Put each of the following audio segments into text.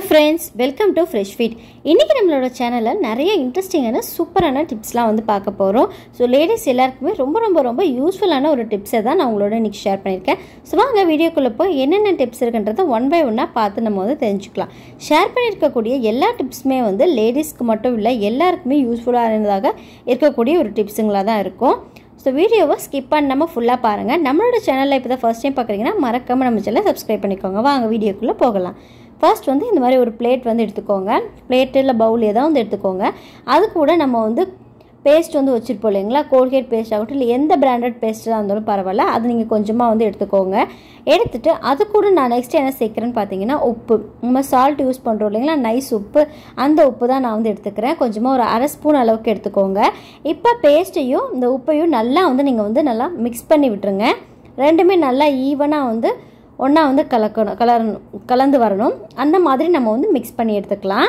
friends welcome to fresh feed இன்றைக்கி நம்மளோட சேனலில் நிறைய இன்ட்ரெஸ்டிங்கான சூப்பரான டிப்ஸ்லாம் வந்து பார்க்க போகிறோம் ஸோ லேடிஸ் எல்லாருக்குமே ரொம்ப ரொம்ப ரொம்ப யூஸ்ஃபுல்லான ஒரு டிப்ஸை தான் நான் உங்களோட இன்றைக்கி ஷேர் பண்ணியிருக்கேன் ஸோ வாங்க வீடியோக்குள்ளே போய் என்னென்ன டிப்ஸ் இருக்குன்றதை ஒன் பை ஒன்னாக பார்த்து நம்ம வந்து தெரிஞ்சுக்கலாம் ஷேர் பண்ணியிருக்கக்கூடிய எல்லா டிப்ஸுமே வந்து லேடிஸ்க்கு மட்டும் இல்லை எல்லாருக்குமே யூஸ்ஃபுல்லானதாக இருக்கக்கூடிய ஒரு டிப்ஸுங்களாக தான் இருக்கும் ஸோ வீடியோவை ஸ்கிப் பண்ணாமல் ஃபுல்லாக பாருங்கள் நம்மளோட சேனலில் இப்போ தான் ஃபஸ்ட் டைம் பார்க்குறீங்கன்னா மறக்காமல் நம்ம சேனலை சப்ஸ்கிரைப் பண்ணிக்கோங்க வாங்க வீடியோக்குள்ளே போகலாம் ஃபர்ஸ்ட் வந்து இந்த மாதிரி ஒரு பிளேட் வந்து எடுத்துக்கோங்க பிளேட்டு இல்லை பவுல் ஏதாவது வந்து எடுத்துக்கோங்க அது கூட நம்ம வந்து பேஸ்ட் வந்து வச்சுருப்போம் இல்லைங்களா கோல்கேட் பேஸ்ட் ஆகட்டும் இல்லை எந்த பிராண்டட் பேஸ்ட்டாக இருந்தாலும் பரவாயில்ல அது நீங்கள் கொஞ்சமாக வந்து எடுத்துக்கோங்க எடுத்துட்டு அது கூட நான் நெக்ஸ்ட் என்ன சேர்க்குறேன்னு பார்த்தீங்கன்னா உப்பு நம்ம சால்ட் யூஸ் பண்ணுறோம் இல்லைங்களா நைஸ் உப்பு அந்த உப்பு தான் நான் வந்து எடுத்துக்கிறேன் கொஞ்சமாக ஒரு அரை ஸ்பூன் அளவுக்கு எடுத்துக்கோங்க இப்போ பேஸ்ட்டையும் இந்த உப்பையும் நல்லா வந்து நீங்கள் வந்து நல்லா மிக்ஸ் பண்ணி விட்டுருங்க ரெண்டுமே நல்லா ஈவனாக வந்து ஒன்றா வந்து கலக்கணும் கலரணும் கலந்து வரணும் அந்த மாதிரி நம்ம வந்து மிக்ஸ் பண்ணி எடுத்துக்கலாம்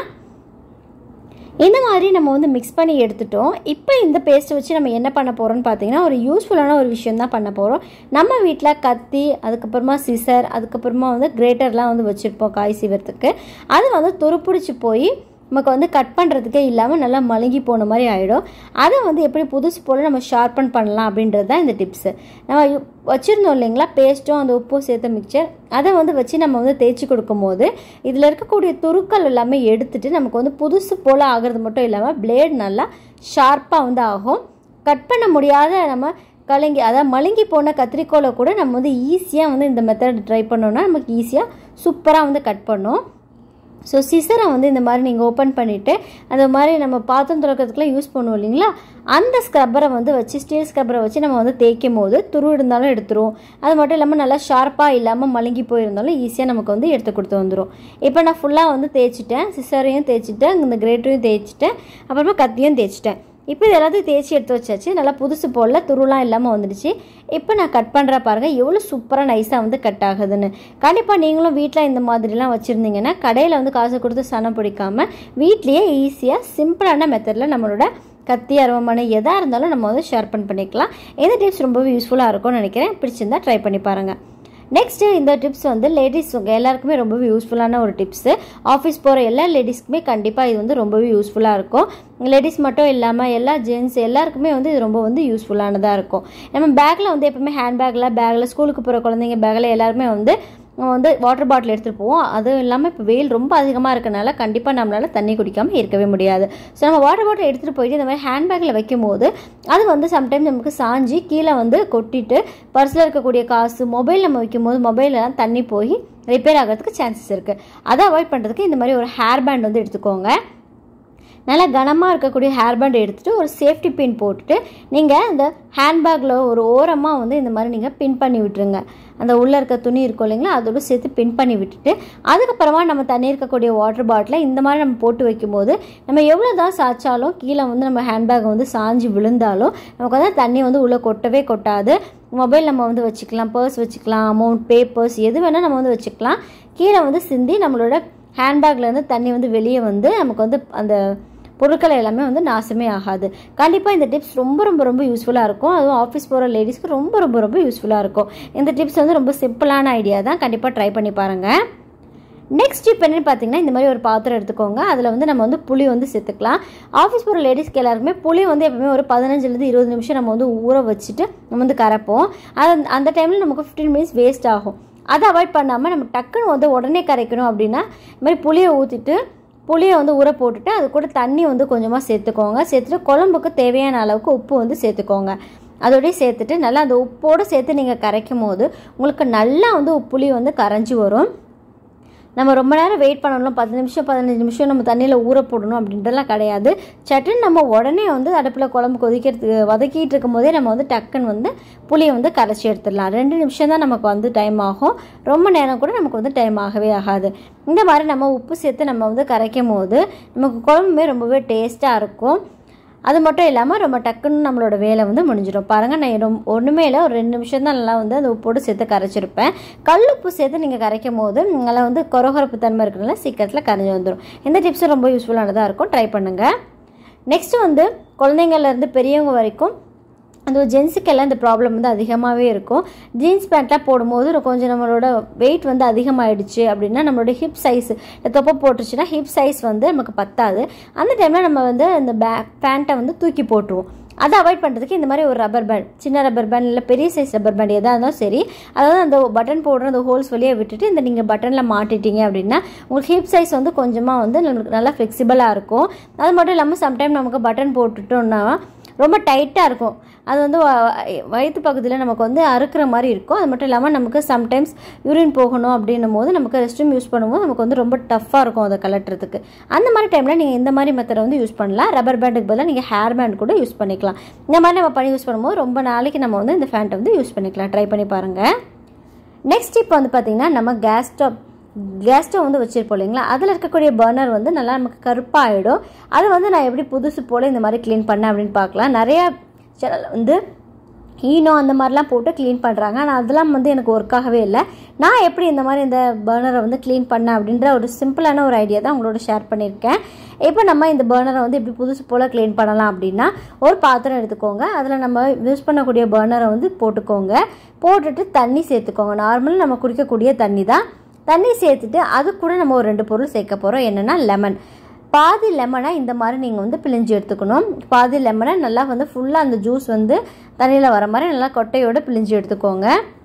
இந்த மாதிரி நம்ம வந்து மிக்ஸ் பண்ணி எடுத்துட்டோம் இப்போ இந்த பேஸ்ட்டை வச்சு நம்ம என்ன பண்ண போகிறோம்னு பார்த்தீங்கன்னா ஒரு யூஸ்ஃபுல்லான ஒரு விஷயம் தான் பண்ண போகிறோம் நம்ம வீட்டில் கத்தி அதுக்கப்புறமா சிசர் அதுக்கப்புறமா வந்து கிரேட்டர்லாம் வந்து வச்சுருப்போம் காய் சீவறதுக்கு அது வந்து துருப்பிடிச்சு போய் நமக்கு வந்து கட் பண்ணுறதுக்கே இல்லாமல் நல்லா மழுங்கி போன மாதிரி ஆகிடும் அதை வந்து எப்படி புதுசு போல் நம்ம ஷார்பன் பண்ணலாம் அப்படின்றது தான் இந்த டிப்ஸு நம்ம வச்சுருந்தோம் இல்லைங்களா பேஸ்ட்டும் அந்த உப்பும் சேர்த்த மிக்சர் அதை வந்து வச்சு நம்ம வந்து தேய்ச்சி கொடுக்கும்போது இதில் இருக்கக்கூடிய துருக்கள் எல்லாமே எடுத்துட்டு நமக்கு வந்து புதுசு போல் ஆகிறது மட்டும் இல்லாமல் பிளேட் நல்லா ஷார்ப்பாக வந்து ஆகும் கட் பண்ண முடியாத நம்ம கலங்கி அதாவது மழுங்கி போன கத்திரிக்கோலை கூட நம்ம வந்து ஈஸியாக வந்து இந்த மெத்தட் ட்ரை பண்ணோன்னா நமக்கு ஈஸியாக சூப்பராக வந்து கட் பண்ணும் ஸோ சிசரை வந்து இந்த மாதிரி நீங்கள் ஓப்பன் பண்ணிவிட்டு அந்த மாதிரி நம்ம பாத்திரம் துறக்கிறதுக்குலாம் யூஸ் பண்ணுவோம் இல்லைங்களா அந்த ஸ்க்ரப்பரை வந்து வச்சு ஸ்டீல் ஸ்க்ரப்பரை வச்சு நம்ம வந்து தேய்க்கும் போது துரு இருந்தாலும் எடுத்துரும் அது மட்டும் இல்லாமல் நல்லா ஷார்ப்பாக இல்லாமல் மழுங்கி போயிருந்தாலும் ஈஸியாக நமக்கு வந்து எடுத்து கொடுத்து வந்துடும் இப்போ நான் ஃபுல்லாக வந்து தேய்ச்சிட்டேன் சிசரையும் தேய்ச்சிட்டேன் இந்த கிரேட்டரையும் தேய்ச்சிட்டேன் அப்புறமா கத்தியும் தேய்ச்சிட்டேன் இப்போ இது எல்லாத்தையும் தேய்ச்சி எடுத்து வச்சாச்சு நல்லா புதுசு போல் துருலாம் இல்லாமல் வந்துடுச்சு இப்போ நான் கட் பண்ணுற பாருங்கள் எவ்வளோ சூப்பராக நைஸாக வந்து கட் ஆகுதுன்னு கண்டிப்பாக நீங்களும் வீட்டில் இந்த மாதிரிலாம் வச்சுருந்தீங்கன்னா கடையில் வந்து காசு கொடுத்து சனம் பிடிக்காமல் வீட்லேயே ஈஸியாக சிம்பிளான மெத்தடில் நம்மளோட கத்தி அருவமான எதாக இருந்தாலும் நம்ம வந்து ஷேர் பண்ணி பண்ணிக்கலாம் இந்த டிப்ஸ் ரொம்பவே யூஸ்ஃபுல்லாக இருக்கும்னு நினைக்கிறேன் பிடிச்சிருந்தா ட்ரை பண்ணி பாருங்கள் நெக்ஸ்ட்டு இந்த டிப்ஸ் வந்து லேடிஸ் எல்லாருக்குமே ரொம்பவே யூஸ்ஃபுல்லான ஒரு டிப்ஸு ஆஃபீஸ் போகிற எல்லா லேடிஸ்க்குமே கண்டிப்பாக இது வந்து ரொம்பவே யூஸ்ஃபுல்லாக இருக்கும் லேடிஸ் மட்டும் இல்லாமல் எல்லா ஜென்ஸ் எல்லாருக்குமே வந்து இது ரொம்ப வந்து யூஸ்ஃபுல்லானதாக இருக்கும் நம்ம பேக்கில் வந்து எப்பவுமே ஹேண்ட் பேக்கில் பேக்கில் ஸ்கூலுக்கு போகிற குழந்தைங்க பேக்கில் எல்லாருமே வந்து நம்ம வந்து வாட்டர் பாட்டில் எடுத்துகிட்டு போவோம் அதுவும் இல்லாமல் இப்போ வெயில் ரொம்ப அதிகமாக இருக்கனால கண்டிப்பாக நம்மளால் தண்ணி குடிக்காமல் இருக்கவே முடியாது ஸோ நம்ம வாட்டர் பாட்டில் எடுத்துகிட்டு போயிட்டு இந்த மாதிரி ஹேண்ட்பேக்கில் வைக்கும் போது அது வந்து சம்டைம் நமக்கு சாஞ்சி கீழே வந்து கொட்டிட்டு பர்ஸில் இருக்கக்கூடிய காசு மொபைல் நம்ம வைக்கும் போது மொபைலெலாம் தண்ணி போய் ரிப்பேர் ஆகிறதுக்கு சான்சஸ் இருக்குது அதை அவாய்ட் பண்ணுறதுக்கு இந்த மாதிரி ஒரு ஹேர் பேண்ட் வந்து எடுத்துக்கோங்க நல்லா கனமாக இருக்கக்கூடிய ஹேர் பேண்ட் எடுத்துகிட்டு ஒரு சேஃப்டி பின் போட்டுட்டு நீங்கள் அந்த ஹேண்ட்பேக்கில் ஒரு ஓரமாக வந்து இந்த மாதிரி நீங்கள் பின் பண்ணி விட்டுருங்க அந்த உள்ளே இருக்க துணி இருக்கும் இல்லைங்களா அதோட சேர்த்து பின் பண்ணி விட்டுட்டு அதுக்கப்புறமா நம்ம தண்ணி இருக்கக்கூடிய வாட்டர் பாட்டில் இந்த மாதிரி நம்ம போட்டு வைக்கும்போது நம்ம எவ்வளோ தான் சாய்ச்சாலும் கீழே வந்து நம்ம ஹேண்ட்பேக் வந்து சாஞ்சு விழுந்தாலும் நமக்கு வந்து தண்ணி வந்து உள்ளே கொட்டவே கொட்டாது மொபைல் நம்ம வந்து வச்சுக்கலாம் பர்ஸ் வச்சுக்கலாம் அமௌண்ட் பேப்பர்ஸ் எது வேணால் நம்ம வந்து வச்சுக்கலாம் கீழே வந்து சிந்தி நம்மளோட ஹேண்ட்பேக்லேருந்து தண்ணி வந்து வெளியே வந்து நமக்கு வந்து அந்த பொருட்கள் எல்லாமே வந்து நாசமே ஆகாது கண்டிப்பாக இந்த டிப்ஸ் ரொம்ப ரொம்ப ரொம்ப யூஸ்ஃபுல்லாக இருக்கும் அதுவும் ஆஃபீஸ் போகிற லேடிஸ்க்கு ரொம்ப ரொம்ப ரொம்ப யூஸ்ஃபுல்லாக இருக்கும் இந்த டிப்ஸ் வந்து ரொம்ப சிம்பிளான ஐடியா தான் கண்டிப்பாக ட்ரை பண்ணி பாருங்கள் நெக்ஸ்ட் டிப் என்னன்னு பார்த்தீங்கன்னா இந்த மாதிரி ஒரு பாத்திரம் எடுத்துக்கோங்க அதில் வந்து நம்ம வந்து புளி வந்து சேர்த்துக்கலாம் ஆஃபீஸ் போகிற லேடிஸ்க்கு எல்லாருக்குமே புளி வந்து எப்பவுமே ஒரு பதினஞ்சுலேருந்து இருபது நிமிஷம் நம்ம வந்து ஊற வச்சுட்டு நம்ம வந்து கரைப்போம் அது அந்த டைமில் நமக்கு ஃபிஃப்டீன் மினிட்ஸ் வேஸ்ட் ஆகும் அதை அவாய்ட் பண்ணாமல் நம்ம டக்குன்னு வந்து உடனே கரைக்கணும் அப்படின்னா இந்த மாதிரி புளியை ஊற்றிட்டு புளியை வந்து ஊற போட்டுட்டு அது கூட தண்ணி வந்து கொஞ்சமாக சேர்த்துக்கோங்க சேர்த்துட்டு குழம்புக்கு தேவையான அளவுக்கு உப்பு வந்து சேர்த்துக்கோங்க அதோடய சேர்த்துட்டு நல்லா அந்த உப்போடு சேர்த்து நீங்கள் கரைக்கும் போது உங்களுக்கு நல்லா வந்து புளி வந்து கரைஞ்சி வரும் நம்ம ரொம்ப நேரம் வெயிட் பண்ணணும் பத்து நிமிஷம் பதினஞ்சு நிமிஷம் நம்ம தண்ணியில் ஊற போடணும் அப்படின்றலாம் கிடையாது சட்டுன்னு நம்ம உடனே வந்து அடுப்பில் குழம்பு கொதிக்கிறதுக்கு வதக்கிட்டு இருக்கும் போதே நம்ம வந்து டக்குன்னு வந்து புளியை வந்து கரைச்சி எடுத்துடலாம் ரெண்டு நிமிஷம் தான் நமக்கு வந்து டைம் ஆகும் ரொம்ப நேரம் கூட நமக்கு வந்து டைம் ஆகவே ஆகாது இந்த மாதிரி நம்ம உப்பு சேர்த்து நம்ம வந்து கரைக்கும் போது நமக்கு குழம்புமே ரொம்பவே டேஸ்ட்டாக இருக்கும் அது மட்டும் இல்லாமல் ரொம்ப டக்குன்னு நம்மளோட வேலை வந்து முடிஞ்சிடும் பாருங்கள் நான் ரொம்ப ஒன்றுமே இல்லை ஒரு ரெண்டு நிமிஷம் தான் நல்லா வந்து அந்த உப்போடு சேர்த்து கரைச்சிருப்பேன் கல் உப்பு சேர்த்து நீங்கள் கரைக்கும் போது நல்லா வந்து கொரகொரப்பு தன்மை இருக்கிறதுனால சீக்கிரத்தில் கரைஞ்சி வந்துடும் இந்த டிப்ஸும் ரொம்ப யூஸ்ஃபுல்லானதாக இருக்கும் ட்ரை பண்ணுங்கள் நெக்ஸ்ட்டு வந்து குழந்தைங்கள்லேருந்து பெரியவங்க வரைக்கும் அந்த ஜென்ஸுக்கெல்லாம் இந்த ப்ராப்ளம் வந்து அதிகமாகவே இருக்கும் ஜீன்ஸ் பேண்ட்லாம் போடும்போது ஒரு கொஞ்சம் நம்மளோட வெயிட் வந்து அதிகமாகிடுச்சு அப்படின்னா நம்மளோட ஹிப் சைஸ் தொப்பை போட்டுருச்சுன்னா ஹிப் சைஸ் வந்து நமக்கு பத்தாது அந்த டைமில் நம்ம வந்து இந்த பே பேண்ட்டை வந்து தூக்கி போட்டுருவோம் அதை அவாய்ட் பண்ணுறதுக்கு இந்த மாதிரி ஒரு ரப்பர் பேண்ட் சின்ன ரப்பர் பேண்ட் இல்லை பெரிய சைஸ் ரப்பர் பேண்ட் எதாக இருந்தாலும் சரி அதாவது அந்த பட்டன் போடுற அந்த ஹோல்ஸ் வழியாக விட்டுட்டு இந்த நீங்கள் பட்டனில் மாட்டிட்டீங்க அப்படின்னா உங்களுக்கு ஹிப் சைஸ் வந்து கொஞ்சமாக வந்து நமக்கு நல்லா ஃப்ளெக்சிபிளாக இருக்கும் அது மட்டும் இல்லாமல் சம்டைம் நமக்கு பட்டன் போட்டுட்டோம்னா ரொம்ப டைட்டாக இருக்கும் அது வந்து வ- வயிற்று பகுதியில் நமக்கு வந்து அறுக்கிற மாதிரி இருக்கும் அது மட்டும் இல்லாமல் நமக்கு சம்டைம்ஸ் யூரின் போகணும் அப்படின்னும் போது நமக்கு ரெஸ்ட் ரூம் யூஸ் பண்ணும்போது நமக்கு வந்து ரொம்ப டஃப்பாக இருக்கும் அதை கலட்டுறதுக்கு அந்த மாதிரி டைமில் நீங்கள் இந்த மாதிரி மெத்தடை வந்து யூஸ் பண்ணலாம் ரப்பர் பேண்டுக்கு பதிலாக நீங்கள் ஹேர் பேண்ட் கூட யூஸ் பண்ணிக்கலாம் இந்த மாதிரி நம்ம பண்ணி யூஸ் பண்ணும்போது ரொம்ப நாளைக்கு நம்ம வந்து இந்த ஃபேண்ட்டை வந்து யூஸ் பண்ணிக்கலாம் ட்ரை பண்ணி பாருங்கள் நெக்ஸ்ட் இப்போ வந்து பார்த்திங்கன்னா நம்ம கேஸ் ஸ்டவ் கேஸ் ஸ்டவ் வந்து வச்சுருப்போம் இல்லைங்களா அதில் இருக்கக்கூடிய பர்னர் வந்து நல்லா நமக்கு கருப்பாகிடும் அது வந்து நான் எப்படி புதுசு போல் இந்த மாதிரி க்ளீன் பண்ணேன் அப்படின்னு பார்க்கலாம் நிறையா சேனல் வந்து ஈனோ அந்த மாதிரிலாம் போட்டு க்ளீன் பண்ணுறாங்க ஆனால் அதெல்லாம் வந்து எனக்கு ஒர்க் ஆகவே இல்லை நான் எப்படி இந்த மாதிரி இந்த பர்னரை வந்து க்ளீன் பண்ணேன் அப்படின்ற ஒரு சிம்பிளான ஒரு ஐடியா தான் உங்களோட ஷேர் பண்ணியிருக்கேன் இப்போ நம்ம இந்த பர்னரை வந்து எப்படி புதுசு போல் க்ளீன் பண்ணலாம் அப்படின்னா ஒரு பாத்திரம் எடுத்துக்கோங்க அதில் நம்ம யூஸ் பண்ணக்கூடிய பர்னரை வந்து போட்டுக்கோங்க போட்டுட்டு தண்ணி சேர்த்துக்கோங்க நார்மலாக நம்ம குடிக்கக்கூடிய தண்ணி தான் தண்ணி சேர்த்துட்டு அது கூட நம்ம ஒரு ரெண்டு பொருள் சேர்க்க போகிறோம் என்னென்னா லெமன் பாதி லெமனை இந்த மாதிரி நீங்கள் வந்து பிழிஞ்சு எடுத்துக்கணும் பாதி லெமனை நல்லா வந்து ஃபுல்லாக அந்த ஜூஸ் வந்து தண்ணியில் வர மாதிரி நல்லா கொட்டையோடு பிழிஞ்சு எடுத்துக்கோங்க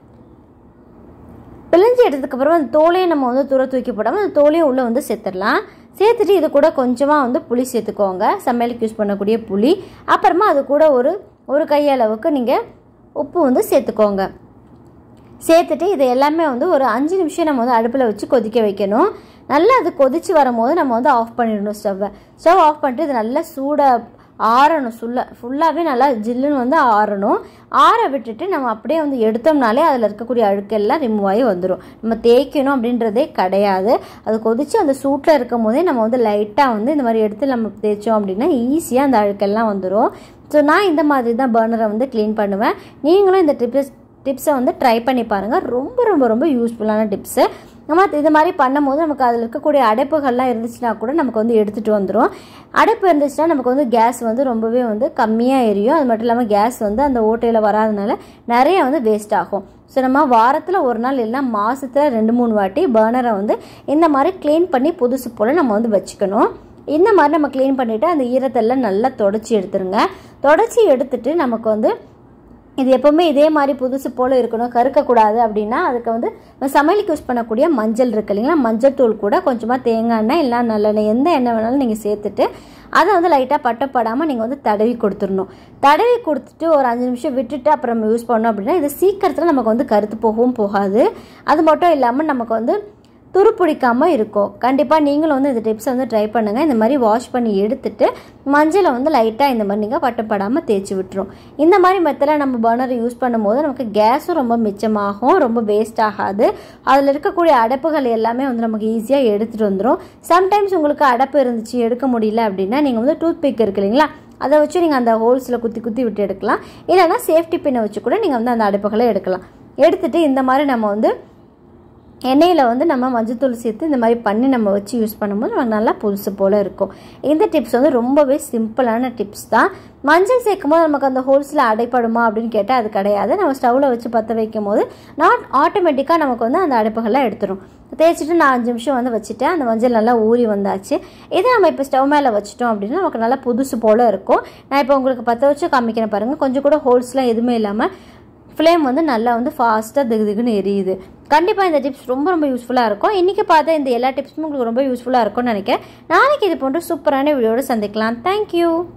பிழிஞ்சு எடுத்ததுக்கப்புறம் அந்த தோலையும் நம்ம வந்து தூர தூக்கி போடாமல் அந்த தோலையும் உள்ளே வந்து சேர்த்துடலாம் சேர்த்துட்டு இது கூட கொஞ்சமாக வந்து புளி சேர்த்துக்கோங்க சமையலுக்கு யூஸ் பண்ணக்கூடிய புளி அப்புறமா அது கூட ஒரு ஒரு கையளவுக்கு நீங்கள் உப்பு வந்து சேர்த்துக்கோங்க சேர்த்துட்டு இது எல்லாமே வந்து ஒரு அஞ்சு நிமிஷம் நம்ம வந்து அடுப்பில் வச்சு கொதிக்க வைக்கணும் நல்லா அது கொதிச்சு வரும்போது நம்ம வந்து ஆஃப் பண்ணிடணும் ஸ்டவ்வை ஸ்டவ் ஆஃப் பண்ணிட்டு இது நல்லா சூடாக ஆறணும் சுல்ல ஃபுல்லாகவே நல்லா ஜில்லுன்னு வந்து ஆறணும் ஆற விட்டுட்டு நம்ம அப்படியே வந்து எடுத்தோம்னாலே அதில் இருக்கக்கூடிய அழுக்கெல்லாம் ரிமூவ் ஆகி வந்துடும் நம்ம தேய்க்கணும் அப்படின்றதே கிடையாது அது கொதித்து அந்த சூட்டில் இருக்கும் போதே நம்ம வந்து லைட்டாக வந்து இந்த மாதிரி எடுத்து நம்ம தேய்ச்சோம் அப்படின்னா ஈஸியாக அந்த அழுக்கெல்லாம் வந்துடும் ஸோ நான் இந்த மாதிரி தான் பர்னரை வந்து க்ளீன் பண்ணுவேன் நீங்களும் இந்த டிப்ஸ் டிப்ஸை வந்து ட்ரை பண்ணி பாருங்கள் ரொம்ப ரொம்ப ரொம்ப யூஸ்ஃபுல்லான டிப்ஸு நம்ம இது மாதிரி பண்ணும்போது நமக்கு அதில் இருக்கக்கூடிய அடைப்புகள்லாம் இருந்துச்சுன்னா கூட நமக்கு வந்து எடுத்துகிட்டு வந்துடும் அடைப்பு இருந்துச்சுன்னா நமக்கு வந்து கேஸ் வந்து ரொம்பவே வந்து கம்மியாக எரியும் அது மட்டும் இல்லாமல் கேஸ் வந்து அந்த ஓட்டையில் வராதனால நிறைய வந்து வேஸ்ட் ஆகும் ஸோ நம்ம வாரத்தில் ஒரு நாள் இல்லைனா மாதத்தில் ரெண்டு மூணு வாட்டி பர்னரை வந்து இந்த மாதிரி க்ளீன் பண்ணி புதுசு போல் நம்ம வந்து வச்சுக்கணும் இந்த மாதிரி நம்ம க்ளீன் பண்ணிவிட்டு அந்த ஈரத்தெல்லாம் நல்லா தொடச்சி எடுத்துருங்க தொடச்சி எடுத்துட்டு நமக்கு வந்து இது எப்போவுமே இதே மாதிரி புதுசு போல் இருக்கணும் கருக்கக்கூடாது அப்படின்னா அதுக்கு வந்து நம்ம சமையலுக்கு யூஸ் பண்ணக்கூடிய மஞ்சள் இருக்கு இல்லைங்களா மஞ்சள் தூள் கூட கொஞ்சமாக தேங்காய் எண்ணெய் இல்லை நல்லெண்ணெய் எந்த எண்ணெய் வேணாலும் நீங்கள் சேர்த்துட்டு அதை வந்து லைட்டாக பட்டப்படாமல் நீங்கள் வந்து தடவி கொடுத்துடணும் தடவி கொடுத்துட்டு ஒரு அஞ்சு நிமிஷம் விட்டுட்டு அப்புறம் நம்ம யூஸ் பண்ணோம் அப்படின்னா இது சீக்கிரத்தில் நமக்கு வந்து கருத்து போகவும் போகாது அது மட்டும் இல்லாமல் நமக்கு வந்து துரு பிடிக்காமல் இருக்கும் கண்டிப்பாக நீங்களும் வந்து இந்த டிப்ஸை வந்து ட்ரை பண்ணுங்கள் இந்த மாதிரி வாஷ் பண்ணி எடுத்துட்டு மஞ்சளை வந்து லைட்டாக இந்த மாதிரி நீங்கள் பட்டுப்படாமல் தேய்ச்சி விட்டுரும் இந்த மாதிரி மெத்தடில் நம்ம பர்னரை யூஸ் பண்ணும்போது நமக்கு கேஸும் ரொம்ப மிச்சமாகும் ரொம்ப வேஸ்ட் ஆகாது அதில் இருக்கக்கூடிய அடைப்புகள் எல்லாமே வந்து நமக்கு ஈஸியாக எடுத்துகிட்டு வந்துடும் சம்டைம்ஸ் உங்களுக்கு அடைப்பு இருந்துச்சு எடுக்க முடியல அப்படின்னா நீங்கள் வந்து டூத் பிக் இருக்கு இல்லைங்களா அதை வச்சு நீங்கள் அந்த ஹோல்ஸில் குத்தி குத்தி விட்டு எடுக்கலாம் இல்லைன்னா சேஃப்டி பின்னை வச்சு கூட நீங்கள் வந்து அந்த அடைப்புகளை எடுக்கலாம் எடுத்துட்டு இந்த மாதிரி நம்ம வந்து எண்ணெயில் வந்து நம்ம மஞ்சத்தூள் சேர்த்து இந்த மாதிரி பண்ணி நம்ம வச்சு யூஸ் பண்ணும்போது நமக்கு நல்லா புதுசு போல் இருக்கும் இந்த டிப்ஸ் வந்து ரொம்பவே சிம்பிளான டிப்ஸ் தான் மஞ்சள் சேர்க்கும் போது நமக்கு அந்த ஹோல்ஸில் அடைப்படுமா அப்படின்னு கேட்டால் அது கிடையாது நம்ம ஸ்டவ்வில் வச்சு பற்ற வைக்கும் போது நாட் ஆட்டோமேட்டிக்காக நமக்கு வந்து அந்த அடைப்புகள்லாம் எடுத்துரும் தேய்ச்சிட்டு நான் அஞ்சு நிமிஷம் வந்து வச்சுட்டேன் அந்த மஞ்சள் நல்லா ஊறி வந்தாச்சு இதை நம்ம இப்போ ஸ்டவ் மேலே வச்சிட்டோம் அப்படின்னா நமக்கு நல்லா புதுசு போல் இருக்கும் நான் இப்போ உங்களுக்கு பற்ற வச்சு காமிக்கிறேன் பாருங்கள் கொஞ்சம் கூட ஹோல்ஸ்லாம் எதுவுமே இல்லாமல் ஃப்ளேம் வந்து நல்லா வந்து ஃபாஸ்ட்டாக திகு திகுன்னு எரியுது கண்டிப்பாக இந்த டிப்ஸ் ரொம்ப ரொம்ப யூஸ்ஃபுல்லாக இருக்கும் இன்றைக்கி பார்த்தா இந்த எல்லா டிப்ஸும் உங்களுக்கு ரொம்ப யூஸ்ஃபுல்லாக இருக்கும்னு நினைக்கிறேன் நாளைக்கு இது போன்ற சூப்பரான வீடியோட சந்திக்கலாம் தேங்க்யூ